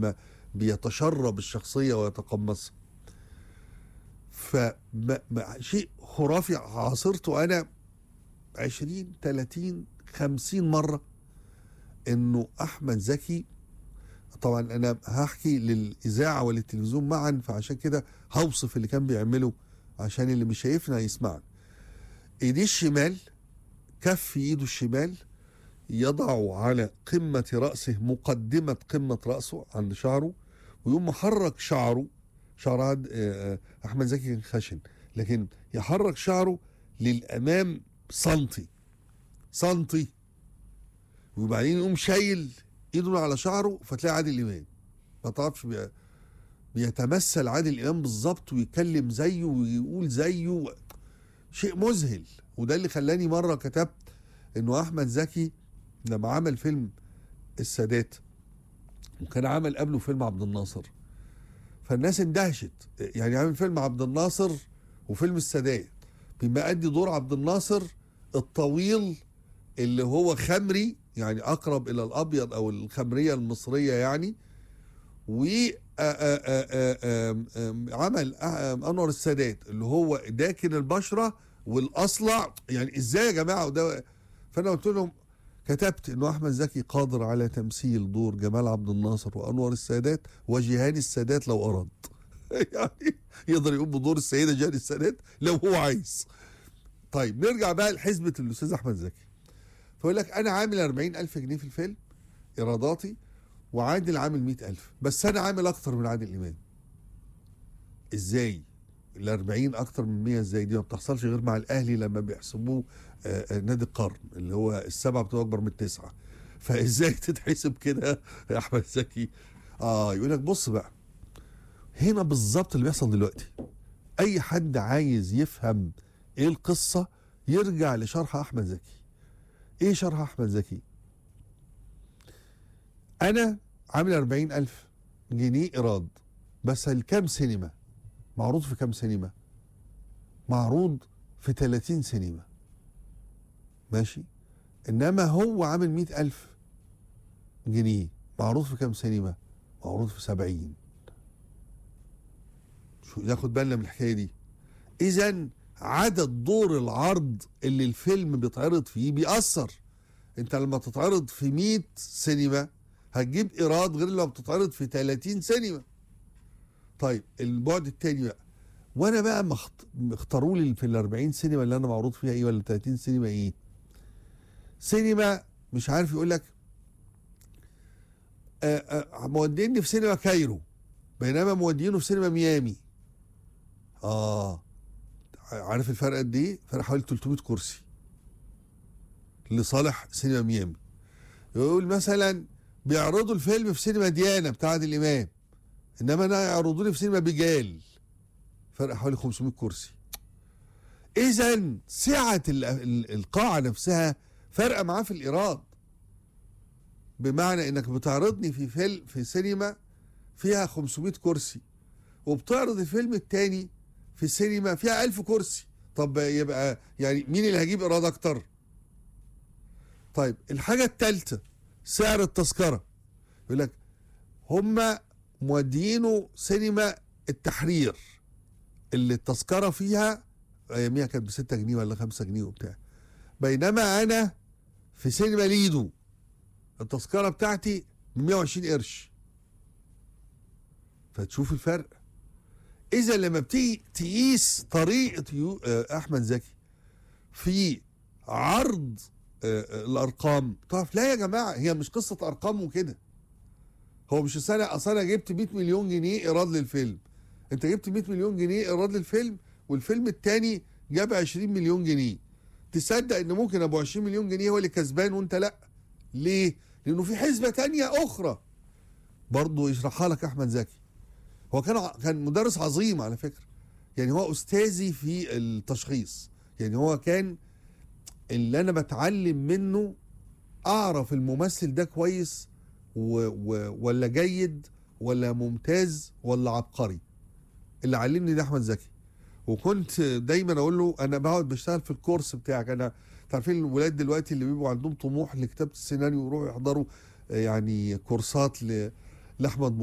لما بيتشرب الشخصيه ويتقمصها فشيء خرافي عاصرته انا 20 30 50 مره انه احمد زكي طبعا انا هحكي للاذاعه وللتلفزيون معا فعشان كده هوصف اللي كان بيعمله عشان اللي مش شايفنا يسمعنا ايديه الشمال كف ايده الشمال يضع على قمة رأسه مقدمة قمة رأسه عند شعره ويقوم محرك شعره شعر عاد آه، أحمد زكي كان خشن لكن يحرك شعره للأمام سنتي سنتي وبعدين يقوم شايل ايده على شعره فتلاقي عادل امام ما تعرفش بي- بيتمثل عادل امام بالظبط ويتكلم زيه ويقول زيه شيء مذهل وده اللي خلاني مره كتبت انه احمد زكي لما عمل فيلم السادات وكان عمل قبله فيلم عبد الناصر فالناس اندهشت يعني عامل فيلم عبد الناصر وفيلم السادات بما ادي دور عبد الناصر الطويل اللي هو خمري يعني اقرب الى الابيض او الخمريه المصريه يعني و آ- آ- آ- آ- آم- آم- عمل آم، انور السادات اللي هو داكن البشره والاصلع يعني ازاي يا جماعه وده فانا قلت لهم كتبت انه احمد زكي قادر على تمثيل دور جمال عبد الناصر وانور السادات وجيهان السادات لو اراد يعني يقدر يقوم بدور السيده جيهان السادات لو هو عايز طيب نرجع بقى لحسبه الاستاذ احمد زكي فيقول لك انا عامل 40 الف جنيه في الفيلم ايراداتي وعادل عامل 100 الف بس انا عامل اكتر من عادل امام ازاي ال 40 اكتر من 100 ازاي دي ما بتحصلش غير مع الاهلي لما بيحسبوه آه، آه، نادي القرن اللي هو السبعه بتبقى اكبر من التسعه فازاي تتحسب كده يا احمد زكي اه يقول لك بص بقى هنا بالظبط اللي بيحصل دلوقتي اي حد عايز يفهم ايه القصه يرجع لشرح احمد زكي ايه شرح احمد زكي انا عامل 40 الف جنيه ايراد بس الكام سينما معروض في كام سينما معروض في 30 سينما ماشي انما هو عامل 100 الف جنيه معروض في كام سينما معروض في 70 شو ياخد بالنا من الحكايه دي اذا عدد دور العرض اللي الفيلم بيتعرض فيه بيأثر انت لما تتعرض في 100 سينما هتجيب ايراد غير لما بتتعرض في 30 سينما طيب البعد التاني بقى وانا بقى مخت... اختاروا لي في ال 40 سينما اللي انا معروض فيها ايه ولا 30 سينما ايه سينما مش عارف يقول لك آه، آه، موديني في سينما كايرو بينما مودينه في سينما ميامي اه عارف الفرق قد ايه فرق حوالي 300 كرسي لصالح سينما ميامي يقول مثلا بيعرضوا الفيلم في سينما ديانا بتاع عادل امام انما انا يعرضوا لي في سينما بجال فرق حوالي 500 كرسي اذا سعه ال- ال- القاعه نفسها فارقه معاه في الايراد بمعنى انك بتعرضني في فيلم في سينما فيها 500 كرسي وبتعرض الفيلم التاني في سينما فيها 1000 كرسي طب يبقى يعني مين اللي هيجيب ايراد اكتر طيب الحاجه الثالثه سعر التذكره يقول لك هم مودينه سينما التحرير اللي التذكره فيها اياميها كانت ب 6 جنيه ولا 5 جنيه وبتاع بينما انا في سينما ليدو التذكره بتاعتي ب 120 قرش فتشوف الفرق اذا لما بتيجي تقيس طريقه يو آه، احمد زكي في عرض آه، آه، الارقام تعرف لا يا جماعه هي مش قصه ارقام وكده هو مش السنه اصل انا جبت 100 مليون جنيه ايراد للفيلم انت جبت 100 مليون جنيه ايراد للفيلم والفيلم التاني جاب 20 مليون جنيه تصدق ان ممكن ابو 20 مليون جنيه هو اللي كسبان وانت لا ليه لانه في حسبه تانية اخرى برضه يشرحها لك احمد زكي هو كان ع- كان مدرس عظيم على فكره يعني هو استاذي في التشخيص يعني هو كان اللي انا بتعلم منه اعرف الممثل ده كويس و و ولا جيد ولا ممتاز ولا عبقري اللي علمني ده احمد زكي وكنت دايما اقول له انا بقعد بشتغل في الكورس بتاعك انا تعرفين الولاد دلوقتي اللي بيبقوا عندهم طموح لكتابه السيناريو يروحوا يحضروا آه، يعني كورسات ل- لاحمد